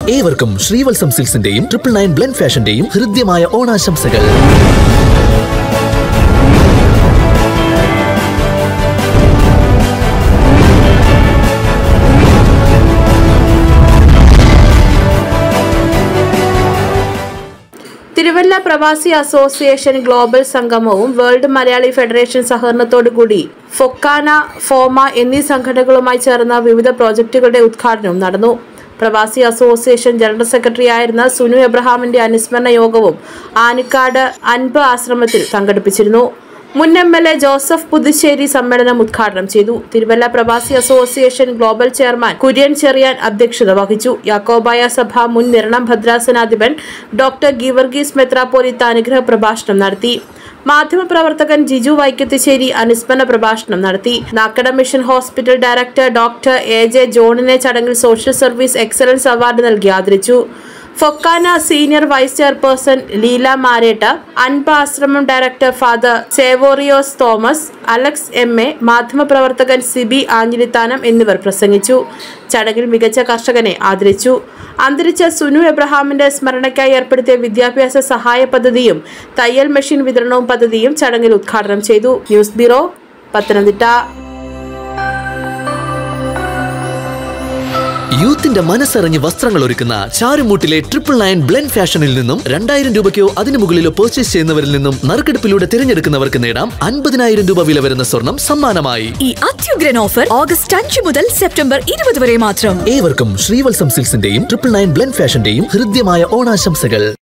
ഏവർക്കും ശ്രീവത്സം സിൽസിന്റെയും triple nine blend ഫാഷന്റെയും ഹൃദ്യമായ ഓണാശംസകൾ തിരുവല്ല പ്രവാസി അസോസിയേഷൻ ഗ്ലോബൽ സംഗമവും വേൾഡ് മലയാളി ഫെഡറേഷൻ സഹകരണത്തോടുകൂടി ഫൊക്കാന ഫോമ എന്നീ സംഘടനകളുമായി ചേർന്ന വിവിധ പ്രോജക്റ്റുകളുടെ ഉദ്ഘാടനവും നടന്നു പ്രവാസി അസോസിയേഷൻ ജനറൽ സെക്രട്ടറി ആയിരുന്ന സുനു എബ്രഹാമിന്റെ അനുസ്മരണ യോഗവും ആനിക്കാട് അൻപ് ആശ്രമത്തിൽ സംഘടിപ്പിച്ചിരുന്നു മുൻ M L A Joseph Puthussery സമ്മേളനം ഉദ്ഘാടനം ചെയ്തു Thiruvalla Pravasi association global chairman Kurian Cherian അധ്യക്ഷത വഹിച്ചു യാക്കോബായ സഭ മുൻ നിരണം ഭദ്രാസനാധിപൻ ഡോക്ടർ ഗീവർഗീസ് മെത്രാപ്പോലിത്ത അനുഗ്രഹ പ്രഭാഷണം നടത്തി മാധ്യമപ്രവർത്തകൻ ജിജു വൈക്കത്തിശ്ശേരി അനുസ്മരണ പ്രഭാഷണം നടത്തി Nakkada mission hospital director doctor A J ജോണിനെ ചടങ്ങിൽ സോഷ്യൽ സർവീസ് എക്സലൻസ് അവാർഡ് നൽകി ആദരിച്ചു FOKANA senior vice chairperson Leela Marett Anpu Ashramam director father Severios Thomas Alex M A മാധ്യമപ്രവർത്തകൻ സിബി ആഞ്ഞിലിത്താനം എന്നിവർ പ്രസംഗിച്ചു ചടങ്ങിൽ മികച്ച കർഷകനെ ആദരിച്ചു അന്തരിച്ച സുനു എബ്രഹാമിന്റെ സ്മരണയ്ക്കായി ഏർപ്പെടുത്തിയ വിദ്യാഭ്യാസ സഹായ പദ്ധതിയും തയ്യൽ മെഷീൻ വിതരണവും പദ്ധതിയും ചടങ്ങിൽ ഉദ്ഘാടനം ചെയ്തു ന്യൂസ് ബ്യൂറോ പത്തനംതിട്ട യൂത്തിന്റെ മനസ്സറിഞ്ഞ് വസ്ത്രങ്ങൾ ഒരുക്കുന്ന ചാരുമൂട്ടിലെ ട്രിപ്പിൾ നയൻ ബ്ലെൻഡ് ഫാഷനിൽ നിന്നും രണ്ടായിരം രൂപയ്ക്കോ അതിനു മുകളിലോ പർച്ചേസ് ചെയ്യുന്നവരിൽ നിന്നും നറുക്കെടുപ്പിലൂടെ തിരഞ്ഞെടുക്കുന്നവർക്ക് നേടാം അൻപതിനായിരം രൂപ വില വരുന്ന സ്വർണം സമ്മാനമായി ഈ അത്യുഗ്രൻ ഓഫർ ഓഗസ്റ്റ് അഞ്ച് മുതൽ സെപ്റ്റംബർ ഇരുപത് വരെ മാത്രം ഏവർക്കും ശ്രീവത്സം സിൽസിന്റെയും ട്രിപ്പിൾ നയൻ ബ്ലെൻഡ് ഫാഷന്റെയും ഹൃദ്യമായ ഓണാശംസകൾ